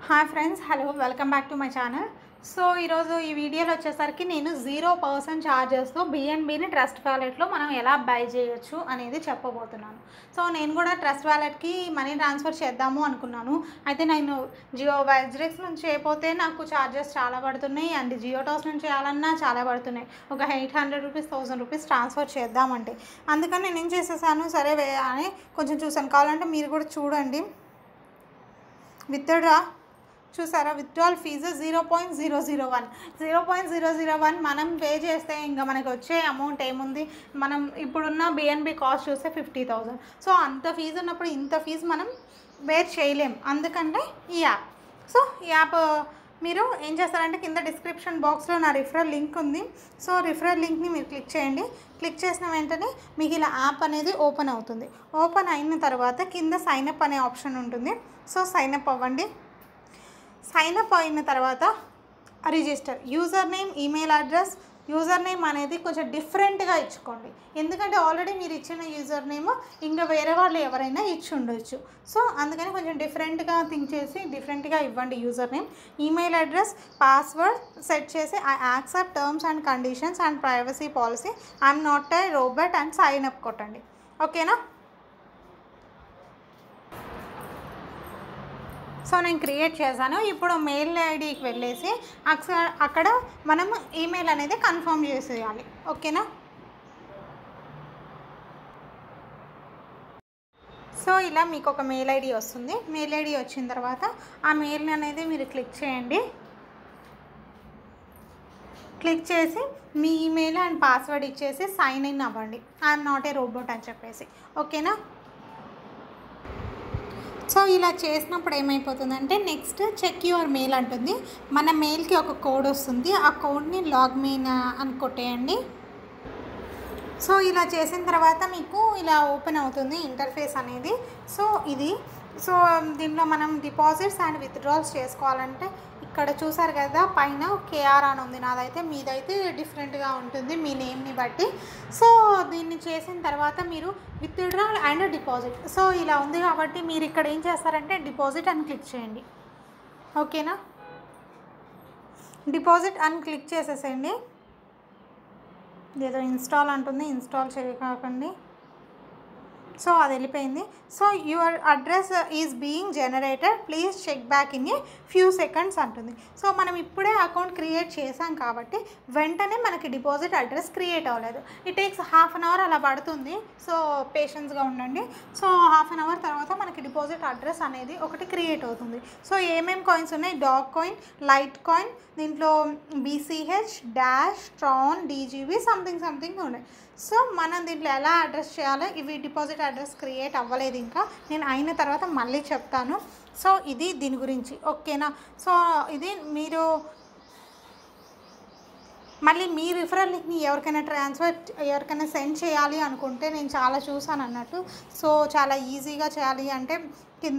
hi friends hello welcome back to my channel so ఈరోజు ఈ వీడియోలో వచ్చేసరికి నేను జీరో పర్సెంట్ ఛార్జెస్తో బిఎన్బిని ట్రస్ట్ వ్యాలెట్లో మనం ఎలా బై చేయొచ్చు అనేది చెప్పబోతున్నాను సో నేను కూడా ట్రస్ట్ వ్యాలెట్కి మనీ ట్రాన్స్ఫర్ చేద్దాము అనుకున్నాను అయితే నేను జియో వైజ్రెక్స్ నుంచి చేయకపోతే నాకు ఛార్జెస్ చాలా పడుతున్నాయి అండ్ జియో టాస్ నుంచి చేయాలన్నా చాలా పడుతున్నాయి ఒక eight hundred rupees thousand rupees transfer చేద్దామంటే అందుకని నేను ఏం చేసేసాను సరే వే అని కొంచెం చూసాను కావాలంటే మీరు కూడా చూడండి విత్డ్రా చూసారా withdrawal fee zero point zero zero one zero point zero zero one మనం పే చేస్తే ఇంకా మనకి వచ్చే అమౌంట్ ఏముంది మనం ఇప్పుడున్న బిఎన్బి కాస్ట్ చూస్తే ఫిఫ్టీ థౌజండ్ సో అంత ఫీజు ఉన్నప్పుడు ఇంత ఫీజు మనం బేర్ చేయలేం అందుకంటే ఈ యాప్ సో ఈ యాప్ మీరు ఏం చేస్తారంటే కింద డిస్క్రిప్షన్ బాక్స్లో నా రిఫరల్ లింక్ ఉంది సో రిఫరల్ లింక్ని మీరు క్లిక్ చేయండి క్లిక్ చేసిన వెంటనే మీకు ఇలా యాప్ అనేది ఓపెన్ అవుతుంది ఓపెన్ అయిన తర్వాత కింద సైన్ అప్ అనే ఆప్షన్ ఉంటుంది సో సైన్ అప్ అవ్వండి సైన్ అప్ అయిన తర్వాత register user name email address user name అనేది కొంచెం డిఫరెంట్గా ఇచ్చుకోండి ఎందుకంటే ఆల్రెడీ మీరు ఇచ్చిన యూజర్ నేమ్ ఇంకా వేరే వాళ్ళు ఎవరైనా ఇచ్చి ఉండొచ్చు సో అందుకని కొంచెం డిఫరెంట్గా థింక్ చేసి డిఫరెంట్గా ఇవ్వండి user name email address password set చేసి I accept terms and conditions and privacy policy I'm not a robot and sign up కొట్టండి ఓకేనా సో నేను క్రియేట్ చేశాను ఇప్పుడు మెయిల్ ఐడికి వెళ్ళేసి అక్ష- అక్కడ మనం ఈమెయిల్ అనేది కన్ఫర్మ్ చేసేయాలి ఓకేనా సో ఇలా మీకు ఒక మెయిల్ ఐడి వస్తుంది మెయిల్ ఐడి వచ్చిన తర్వాత ఆ మెయిల్ అనేది మీరు క్లిక్ చేయండి క్లిక్ చేసి మీ ఈమెయిల్ అండ్ పాస్వర్డ్ ఇచ్చేసి సైన్ ఇన్ అవ్వండి ఐఎమ్ నాట్ ఏ రోబోట్ అని చెప్పేసి ఓకేనా సో ఇలా చేసినప్పుడు ఏమైపోతుందంటే నెక్స్ట్ చెక్ యువర్ మెయిల్ అంటుంది మన మెయిల్కి ఒక కోడ్ వస్తుంది ఆ కోడ్ని లాగ్ మెయిన్ అని కొట్టేయండి సో ఇలా చేసిన తర్వాత మీకు ఇలా ఓపెన్ అవుతుంది ఇంటర్ఫేస్ అనేది సో ఇది సో దీనిలో మనం డిపాజిట్స్ అండ్ విత్డ్రాల్స్ చేసుకోవాలంటే ఇక్కడ చూసారు కదా పైన కేఆర్ అని ఉంది నాదైతే మీదైతే డిఫరెంట్గా ఉంటుంది మీ నేమ్ని బట్టి సో దీన్ని చేసిన తర్వాత మీరు విత్డ్రాల్ అండ్ డిపాజిట్ సో ఇలా ఉంది కాబట్టి మీరు ఇక్కడ ఏం చేస్తారంటే డిపాజిట్ అని క్లిక్ చేయండి ఓకేనా డిపాజిట్ అని క్లిక్ చేసేసేయండి ఏదో ఇన్స్టాల్ అంటుంది ఇన్స్టాల్ చేయకండి సో అది వెళ్ళిపోయింది so your address is being generated please check back in a few seconds అంటుంది సో మనం ఇప్పుడే అకౌంట్ క్రియేట్ చేసాం కాబట్టి వెంటనే మనకి డిపాజిట్ అడ్రస్ క్రియేట్ అవ్వలేదు it takes half an hour అలా పడుతుంది సో పేషెన్స్గా ఉండండి సో హాఫ్ అన్ అవర్ తర్వాత మనకి డిపాజిట్ అడ్రస్ అనేది ఒకటి క్రియేట్ అవుతుంది సో ఏమేమి కాయిన్స్ ఉన్నాయి డాగ్ కాయిన్ లైట్ కాయిన్ దీంట్లో BCH Dash Tron DGB something something ఉన్నాయి సో మనం దీంట్లో ఎలా అడ్రస్ చేయాలో ఇవి డిపాజిట్ అడ్రస్ క్రియేట్ అవ్వలేదు ఇంకా నేను అయిన తర్వాత మళ్ళీ చెప్తాను సో ఇది దీని గురించి ఓకేనా సో ఇది మీరు మళ్ళీ మీ రిఫరల్ లింక్ని ఎవరికైనా ట్రాన్స్ఫర్ ఎవరికైనా సెండ్ చేయాలి అనుకుంటే నేను చాలా చూసాను అన్నట్టు సో చాలా ఈజీగా చేయాలి అంటే కింద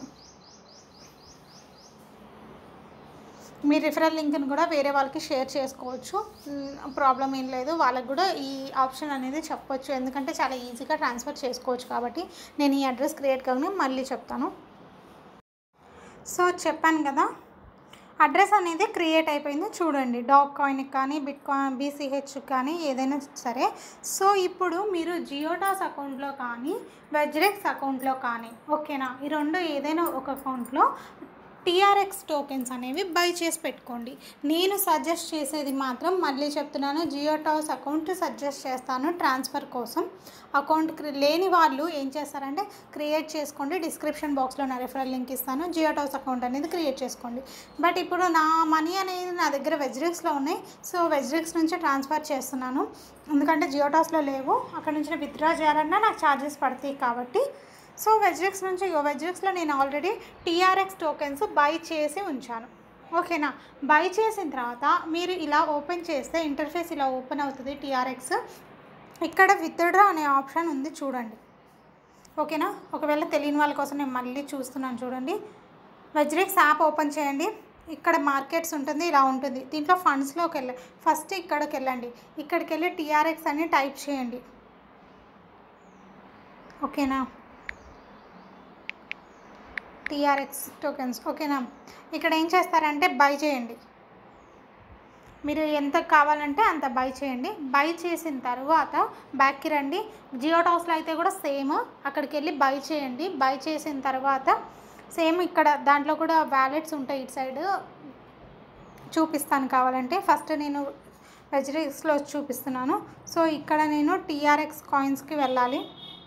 మీ రిఫరల్ లింక్ని కూడా వేరే వాళ్ళకి షేర్ చేసుకోవచ్చు ప్రాబ్లం ఏం లేదు వాళ్ళకి కూడా ఈ ఆప్షన్ అనేది చెప్పొచ్చు ఎందుకంటే చాలా ఈజీగా ట్రాన్స్ఫర్ చేసుకోవచ్చు కాబట్టి నేను ఈ అడ్రస్ క్రియేట్ కాగానే మళ్ళీ చెప్తాను సో చెప్పాను కదా అడ్రస్ అనేది క్రియేట్ అయిపోయింది చూడండి డాగ్ కాయిన్కి కానీ బిట్ కాయిన్ బీసీహెచ్ కానీ ఏదైనా సరే సో ఇప్పుడు మీరు జియోటాస్ అకౌంట్లో కానీ వెజ్రెక్స్ అకౌంట్లో కానీ ఓకేనా ఈ రెండు ఏదైనా ఒక అకౌంట్లో టీఆర్ఎక్స్ టోకెన్స్ అనేవి బై చేసి పెట్టుకోండి నేను సజెస్ట్ చేసేది మాత్రం మళ్ళీ చెప్తున్నాను జియో టాస్ అకౌంట్ సజెస్ట్ చేస్తాను ట్రాన్స్ఫర్ కోసం అకౌంట్ క్రి- లేని వాళ్ళు ఏం చేస్తారంటే క్రియేట్ చేసుకోండి డిస్క్రిప్షన్ బాక్స్లో నా రిఫరల్ లింక్ ఇస్తాను జియో టాస్ అకౌంట్ అనేది క్రియేట్ చేసుకోండి బట్ ఇప్పుడు నా మనీ అనేది నా దగ్గర వెజ్రిక్స్లో ఉన్నాయి సో వెజ్రిక్స్ నుంచి ట్రాన్స్ఫర్ చేస్తున్నాను ఎందుకంటే జియో టాస్లో లేవు అక్కడ నుంచి విత్డ్రా చేయాలన్నా నాకు ఛార్జెస్ పడతాయి కాబట్టి సో వెజ్రిక్స్ నుంచి ఇగో వెజ్రిక్స్లో నేను ఆల్రెడీ టీఆర్ఎక్స్ టోకెన్స్ బై చేసి ఉంచాను ఓకేనా బై చేసిన తర్వాత మీరు ఇలా ఓపెన్ చేస్తే ఇంటర్ఫేస్ ఇలా ఓపెన్ అవుతుంది టీఆర్ఎక్స్ ఇక్కడ విత్డ్రా అనే ఆప్షన్ ఉంది చూడండి ఓకేనా ఒకవేళ తెలియని వాళ్ళ కోసం నేను మళ్ళీ చూస్తున్నాను చూడండి వెజ్రిక్స్ యాప్ ఓపెన్ చేయండి ఇక్కడ మార్కెట్స్ ఉంటుంది ఇలా ఉంటుంది దీంట్లో ఫండ్స్లోకి వెళ్ళి ఫస్ట్ ఇక్కడికి వెళ్ళండి ఇక్కడికి వెళ్ళి టీఆర్ఎక్స్ అని టైప్ చేయండి ఓకేనా టీఆర్ఎక్స్ టోకెన్స్ ఓకేనా ఇక్కడ ఏం చేస్తారంటే బై చేయండి మీరు ఎంత కావాలంటే అంత బై చేయండి బై చేసిన తర్వాత బ్యాక్కి రండి జియో టాస్లో అయితే కూడా సేమ్ అక్కడికి వెళ్ళి బై చేయండి బై చేసిన తర్వాత సేమ్ ఇక్కడ దాంట్లో కూడా వ్యాలెట్స్ ఉంటాయి ఇటు సైడ్ చూపిస్తాను కావాలంటే ఫస్ట్ నేను వెజరీస్లో చూపిస్తున్నాను సో ఇక్కడ నేను టీఆర్ఎక్స్ కాయిన్స్కి వెళ్ళాలి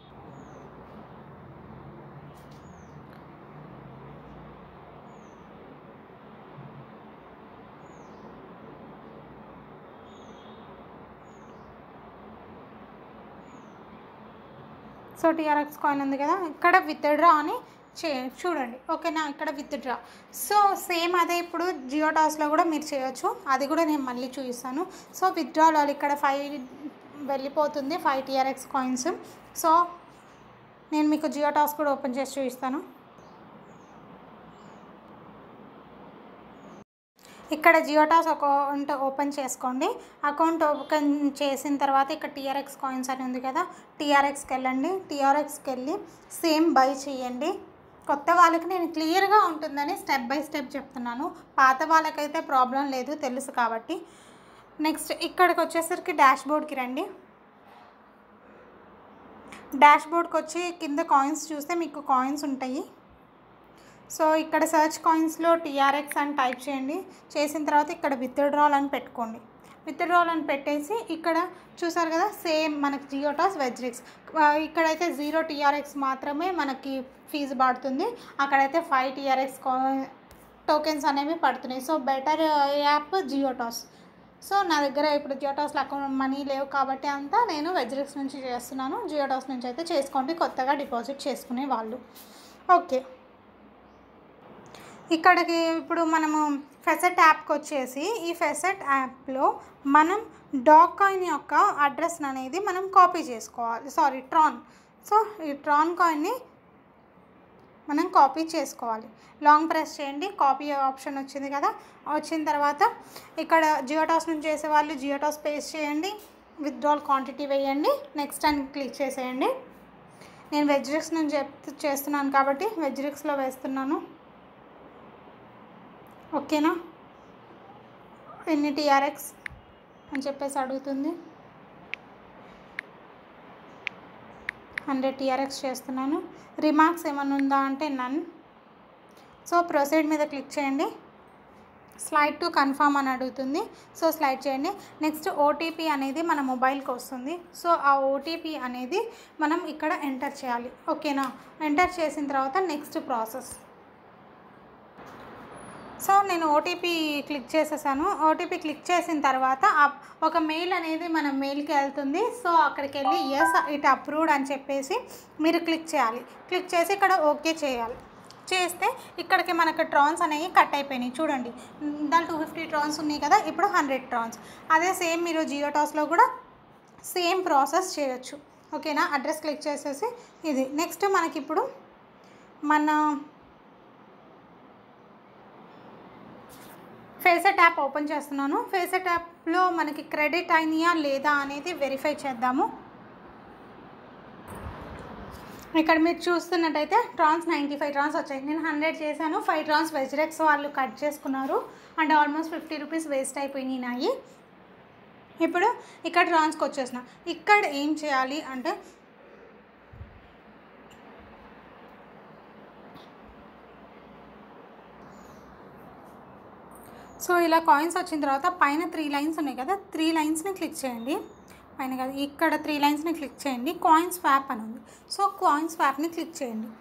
సో టీఆర్ఎక్స్ కాయిన్ ఉంది కదా ఇక్కడ విత్డ్రా అని చే చూడండి ఓకేనా ఇక్కడ విత్డ్రా సో సేమ్ అదే ఇప్పుడు జియో టాస్లో కూడా మీరు చేయొచ్చు అది కూడా నేను మళ్ళీ చూపిస్తాను సో విత్డ్రాలో ఇక్కడ ఫైవ్ వెళ్ళిపోతుంది ఫైవ్ టీఆర్ఎక్స్ కాయిన్స్ సో నేను మీకు జియో టాస్ కూడా ఓపెన్ చేసి చూపిస్తాను ఇక్కడ జియోటాస్ అకౌంట్ ఓపెన్ చేసుకోండి అకౌంట్ ఓపెన్ చేసిన తర్వాత ఇక్కడ టీఆర్ఎక్స్ కాయిన్స్ అని ఉంది కదా టీఆర్ఎక్స్కి వెళ్ళండి టీఆర్ఎక్స్కి వెళ్ళి సేమ్ బై చేయండి కొత్త వాళ్ళకి నేను క్లియర్గా ఉంటుందని స్టెప్ బై స్టెప్ చెప్తున్నాను పాత వాళ్ళకైతే ప్రాబ్లం లేదు తెలుసు కాబట్టి నెక్స్ట్ ఇక్కడికి వచ్చేసరికి డాష్ బోర్డ్కి రండి డాష్ బోర్డ్కి వచ్చి కింద కాయిన్స్ చూస్తే మీకు కాయిన్స్ ఉంటాయి సో ఇక్కడ సర్చ్ కాయిన్స్లో టీఆర్ఎక్స్ అని టైప్ చేయండి చేసిన తర్వాత ఇక్కడ విత్డ్రాల్ అని పెట్టుకోండి విత్డ్రాల్ అని పెట్టేసి ఇక్కడ చూసారు కదా సేమ్ మనకి జియోటాస్ వెజ్రిక్స్ ఇక్కడైతే జీరో టీఆర్ఎక్స్ మాత్రమే మనకి ఫీజు పడుతుంది అక్కడైతే ఫైవ్ టీఆర్ఎక్స్ టోకెన్స్ అనేవి పడుతున్నాయి so better app Giottus so నా దగ్గర ఇప్పుడు జియోటాస్లో అకౌంట్ మనీ లేవు కాబట్టి అంతా నేను వెజ్రిక్స్ నుంచి చేస్తున్నాను జియోటాస్ నుంచి అయితే చేసుకోండి కొత్తగా డిపాజిట్ చేసుకునే వాళ్ళు ఓకే ఇక్కడికి ఇప్పుడు మనము ఫెసెట్ యాప్కి వచ్చేసి ఈ ఫెసెట్ యాప్లో మనం డాగ్ కాయిన్ యొక్క అడ్రస్ అనేది మనం కాపీ చేసుకోవాలి సారీ ట్రాన్ సో ఈ ట్రాన్ కాయిన్ని మనం కాపీ చేసుకోవాలి లాంగ్ ప్రెస్ చేయండి కాపీ ఆప్షన్ వచ్చింది కదా వచ్చిన తర్వాత ఇక్కడ జియోటాస్ నుంచి చేసే వాళ్ళు జియోటాస్ పేస్ట్ చేయండి విత్డ్రాల్ క్వాంటిటీ వేయండి నెక్స్ట్ అని క్లిక్ చేసేయండి నేను వెజ్రిక్స్ నుంచి చెప్ చేస్తున్నాను కాబట్టి వెజ్రిక్స్లో వేస్తున్నాను ఓకేనా ఎన్ని టీఆర్ఎక్స్ అని చెప్పేసి అడుగుతుంది హండ్రెడ్ టీఆర్ఎక్స్ చేస్తున్నాను రిమార్క్స్ ఏమైనా ఉందా అంటే నన్ సో ప్రొసీడ్ మీద క్లిక్ చేయండి స్లైడ్ టు కన్ఫర్మ్ అని అడుగుతుంది సో స్లైడ్ చేయండి నెక్స్ట్ ఓటీపీ అనేది మన మొబైల్కి వస్తుంది సో ఆ ఓటీపీ అనేది మనం ఇక్కడ ఎంటర్ చేయాలి ఓకేనా ఎంటర్ చేసిన తర్వాత నెక్స్ట్ ప్రాసెస్ సో నేను ఓటీపీ క్లిక్ చేసేసాను ఓటీపీ క్లిక్ చేసిన తర్వాత ఆ- ఒక మెయిల్ అనేది మన మెయిల్కి వెళ్తుంది సో అక్కడికి వెళ్ళి ఎస్ ఇట్ అప్రూవ్డ్ అని చెప్పేసి మీరు క్లిక్ చేయాలి క్లిక్ చేసి ఇక్కడ ఓకే చేయాలి చేస్తే ఇక్కడికి మనకు ట్రాన్స్ అనేవి కట్ అయిపోయినాయి చూడండి దాని టూ ఫిఫ్టీ ట్రాన్స్ ఉన్నాయి కదా ఇప్పుడు హండ్రెడ్ ట్రాన్స్ అదే సేమ్ మీరు జియో టాస్లో కూడా సేమ్ ప్రాసెస్ చేయొచ్చు ఓకేనా అడ్రస్ క్లిక్ చేసేసి ఇది నెక్స్ట్ మనకి ఇప్పుడు మన ఫేసెట్ యాప్ ఓపెన్ చేస్తున్నాను ఫేసెట్ యాప్లో మనకి క్రెడిట్ అయినాయా లేదా అనేది వెరిఫై చేద్దాము ఇక్కడ మీరు చూస్తున్నట్టయితే ట్రాన్స్ నైంటీ ఫైవ్ ట్రాన్స్ వచ్చాయి నేను హండ్రెడ్ చేశాను ఫైవ్ ట్రాన్స్ వెజిరెక్స్ వాళ్ళు కట్ చేసుకున్నారు and almost fifty rupees waste అయిపోయినాయి నాయి ఇప్పుడు ఇక్కడ ట్రాన్స్కి వచ్చేసిన ఇక్కడ ఏం చేయాలి అంటే సో ఇలా కాయిన్స్ వచ్చిన తర్వాత పైన త్రీ లైన్స్ ఉన్నాయి కదా త్రీ లైన్స్ని క్లిక్ చేయండి పైన కదా ఇక్కడ త్రీ లైన్స్ని క్లిక్ చేయండి కాయిన్ స్వాప్ అని ఉంది సో కాయిన్ స్వాప్ని క్లిక్ చేయండి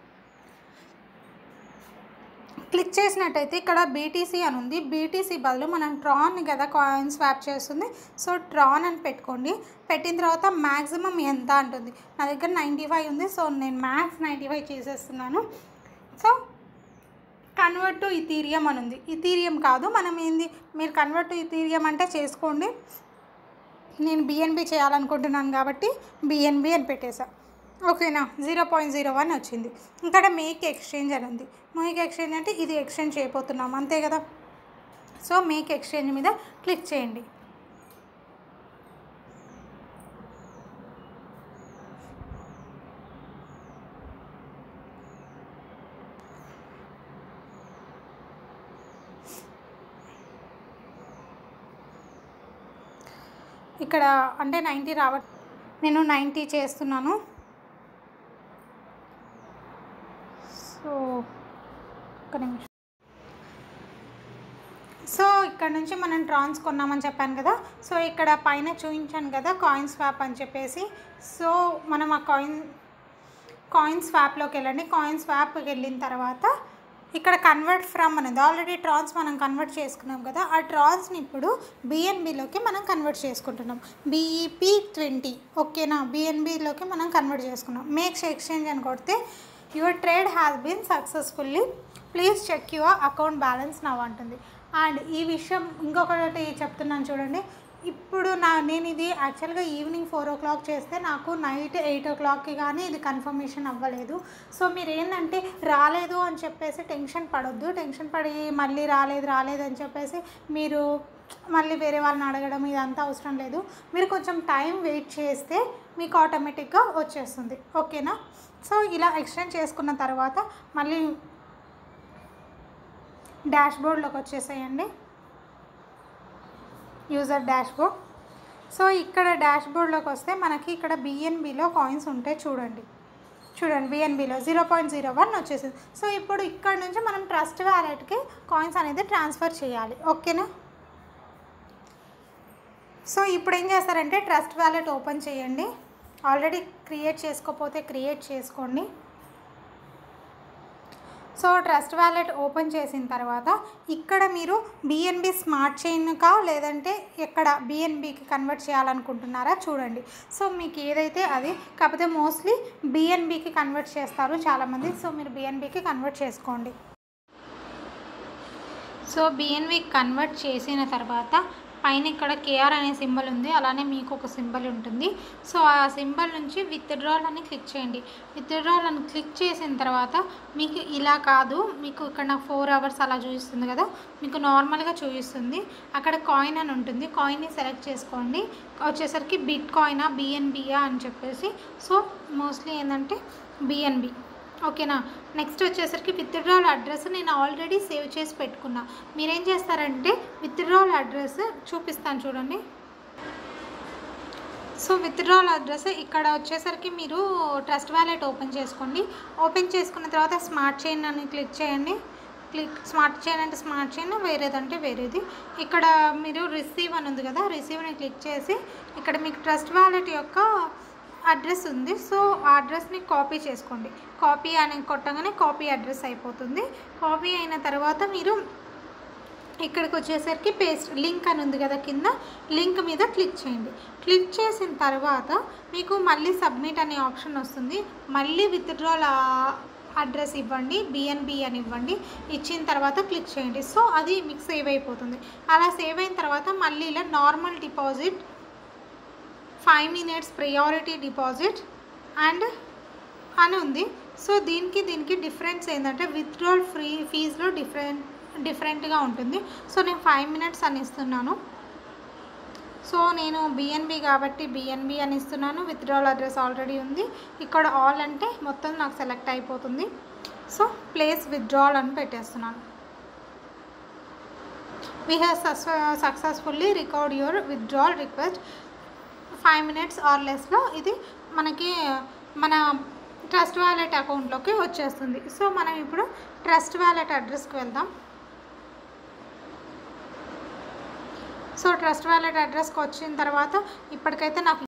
క్లిక్ చేసినట్టయితే ఇక్కడ బీటీసీ అని ఉంది బీటీసీ బదులు మనం ట్రాన్ కదా కాయిన్ స్వాప్ చేస్తుంది సో ట్రాన్ అని పెట్టుకోండి పెట్టిన తర్వాత మ్యాక్సిమం ఎంత అంటుంది నా దగ్గర నైంటీ ఫైవ్ ఉంది సో నేను మ్యాక్స్ నైంటీ ఫైవ్ చేసేస్తున్నాను సో కన్వర్ట్ టు ఇథీరియం అని ఉంది ఇథీరియం కాదు మనం ఏంది మీరు కన్వర్ట్ టు ఇథీరియం అంటే చేసుకోండి నేను బిఎన్బి చేయాలనుకుంటున్నాను కాబట్టి బిఎన్బి అని పెట్టేసా ఓకేనా జీరో పాయింట్ జీరో వన్ వచ్చింది ఇక్కడ మేక్ ఎక్స్చేంజ్ అని ఉంది మేక్ ఎక్స్చేంజ్ అంటే ఇది ఎక్స్చేంజ్ చేయబోతున్నాం అంతే కదా సో మేక్ ఎక్స్చేంజ్ మీద క్లిక్ చేయండి ఇక్కడ అంటే నైంటీ రావ నేను నైంటీ చేస్తున్నాను సో ఒక నిమిషం సో ఇక్కడ నుంచి మనం ట్రాన్స్ కొన్నామని చెప్పాను కదా సో ఇక్కడ పైన చూపించాను కదా కాయిన్ స్వాప్ అని చెప్పేసి సో మనం ఆ కాయిన్ కాయిన్ స్వాప్లోకి వెళ్ళండి కాయిన్ స్వాప్కి వెళ్ళిన తర్వాత ఇక్కడ కన్వర్ట్ ఫ్రమ్ అనేది ఆల్రెడీ ట్రాన్స్ మనం కన్వర్ట్ చేసుకున్నాం కదా ఆ ట్రాన్స్ని ఇప్పుడు బిఎన్బిలోకి మనం కన్వర్ట్ చేసుకుంటున్నాం బీఈపీ ట్వంటీ ఓకేనా బిఎన్బిలోకి మనం కన్వర్ట్ చేసుకున్నాం మేక్స్ ఎక్స్చేంజ్ అని కొడితే your trade has been successfully please check your account balance now అంటుంది అండ్ ఈ విషయం ఇంకొకటి చెప్తున్నాను చూడండి ఇప్పుడు నా నేను ఇది యాక్చువల్గా ఈవినింగ్ ఫోర్ ఓ క్లాక్ చేస్తే నాకు నైట్ ఎయిట్ ఓ క్లాక్కి కానీ ఇది కన్ఫర్మేషన్ అవ్వలేదు సో మీరు ఏంటంటే రాలేదు అని చెప్పేసి టెన్షన్ పడొద్దు టెన్షన్ పడి మళ్ళీ రాలేదు రాలేదు అని చెప్పేసి మీరు మళ్ళీ వేరే వాళ్ళని అడగడం ఇదంతా అవసరం లేదు మీరు కొంచెం టైం వెయిట్ చేస్తే మీకు ఆటోమేటిక్గా వచ్చేస్తుంది ఓకేనా సో ఇలా ఎక్స్టెండ్ చేసుకున్న తర్వాత మళ్ళీ డాష్ బోర్డ్లోకి వచ్చేసేయండి యూజర్ డాష్ బోర్డ్ సో ఇక్కడ డాష్ బోర్డ్లోకి వస్తే మనకి ఇక్కడ బిఎన్బిలో కాయిన్స్ ఉంటాయి చూడండి చూడండి బిఎన్బిలో జీరో పాయింట్ జీరో వన్ వచ్చేసింది సో ఇప్పుడు ఇక్కడ నుంచి మనం ట్రస్ట్ వ్యాలెట్కి కాయిన్స్ అనేది ట్రాన్స్ఫర్ చేయాలి ఓకేనా సో ఇప్పుడు ఏం చేస్తారంటే ట్రస్ట్ వ్యాలెట్ ఓపెన్ చేయండి ఆల్రెడీ క్రియేట్ చేసుకోకపోతే క్రియేట్ చేసుకోండి సో ట్రస్ట్ వ్యాలెట్ ఓపెన్ చేసిన తర్వాత ఇక్కడ మీరు బిఎన్బి స్మార్ట్ చైన్కా లేదంటే ఎక్కడ బిఎన్బికి కన్వర్ట్ చేయాలనుకుంటున్నారా చూడండి సో మీకు ఏదైతే అది కాకపోతే మోస్ట్లీ బిఎన్బికి కన్వర్ట్ చేస్తారు చాలామంది సో మీరు బిఎన్బికి కన్వర్ట్ చేసుకోండి సో బిఎన్బి కన్వర్ట్ చేసిన తర్వాత పైన ఇక్కడ కేఆర్ అనే సింబల్ ఉంది అలానే మీకు ఒక సింబల్ ఉంటుంది సో ఆ సింబల్ నుంచి విత్డ్రాల్ అని క్లిక్ చేయండి విత్డ్రాల్ అని క్లిక్ చేసిన తర్వాత మీకు ఇలా కాదు మీకు ఇక్కడ నాకు ఫోర్ అవర్స్ అలా చూపిస్తుంది కదా మీకు నార్మల్గా చూపిస్తుంది అక్కడ కాయిన్ అని ఉంటుంది కాయిన్ని సెలెక్ట్ చేసుకోండి వచ్చేసరికి బిట్ కాయినా బిఎన్బియా అని చెప్పేసి సో మోస్ట్లీ ఏంటంటే బిఎన్బి ఓకేనా నెక్స్ట్ వచ్చేసరికి విత్డ్రాల్ అడ్రస్ నేను ఆల్రెడీ సేవ్ చేసి పెట్టుకున్నా మీరేం చేస్తారంటే విత్డ్రాల్ అడ్రస్ చూపిస్తాను చూడండి సో విత్డ్రాల్ అడ్రస్ ఇక్కడ వచ్చేసరికి మీరు ట్రస్ట్ వ్యాలెట్ ఓపెన్ చేసుకోండి ఓపెన్ చేసుకున్న తర్వాత స్మార్ట్ చైన్ అని క్లిక్ చేయండి క్లిక్ స్మార్ట్ చైన్ అంటే స్మార్ట్ చైన్ వేరేదంటే వేరేది ఇక్కడ మీరు రిసీవ్ అని ఉంది కదా రిసీవ్ని క్లిక్ చేసి ఇక్కడ మీకు ట్రస్ట్ వ్యాలెట్ యొక్క అడ్రస్ ఉంది సో ఆ అడ్రస్ని కాపీ చేసుకోండి కాపీ అని కొట్టగానే కాపీ అడ్రస్ అయిపోతుంది కాపీ అయిన తర్వాత మీరు ఇక్కడికి వచ్చేసరికి పేస్ట్ లింక్ అని ఉంది కదా కింద లింక్ మీద క్లిక్ చేయండి క్లిక్ చేసిన తర్వాత మీకు మళ్ళీ సబ్మిట్ అనే ఆప్షన్ వస్తుంది మళ్ళీ విత్డ్రాల్ అడ్రస్ ఇవ్వండి బిఎన్బి అని ఇవ్వండి ఇచ్చిన తర్వాత క్లిక్ చేయండి సో అది మీకు సేవ్ అయిపోతుంది అలా సేవ్ అయిన తర్వాత మళ్ళీ ఇలా normal deposit five minutes priority deposit and అని ఉంది సో దీనికి దీనికి డిఫరెన్స్ ఏంటంటే విత్డ్రాల్ ఫ్రీ ఫీజులో డిఫరెంట్ డిఫరెంట్గా ఉంటుంది సో నేను ఫైవ్ మినిట్స్ అని ఇస్తున్నాను సో నేను బిఎన్బి కాబట్టి బిఎన్బి అని ఇస్తున్నాను విత్డ్రాల్ అడ్రస్ ఆల్రెడీ ఉంది ఇక్కడ ఆల్ అంటే మొత్తం నాకు సెలెక్ట్ అయిపోతుంది సో ప్లేస్ విత్డ్రాల్ అని పెట్టేస్తున్నాను we have successfully record your withdrawal request five minutes or లెస్లో ఇది మనకి మన ట్రస్ట్ వ్యాలెట్ అకౌంట్లోకి వచ్చేస్తుంది సో మనం ఇప్పుడు ట్రస్ట్ వ్యాలెట్ అడ్రస్కి వెళ్దాం సో ట్రస్ట్ వ్యాలెట్ అడ్రస్కి వచ్చిన తర్వాత ఇప్పటికైతే నాకు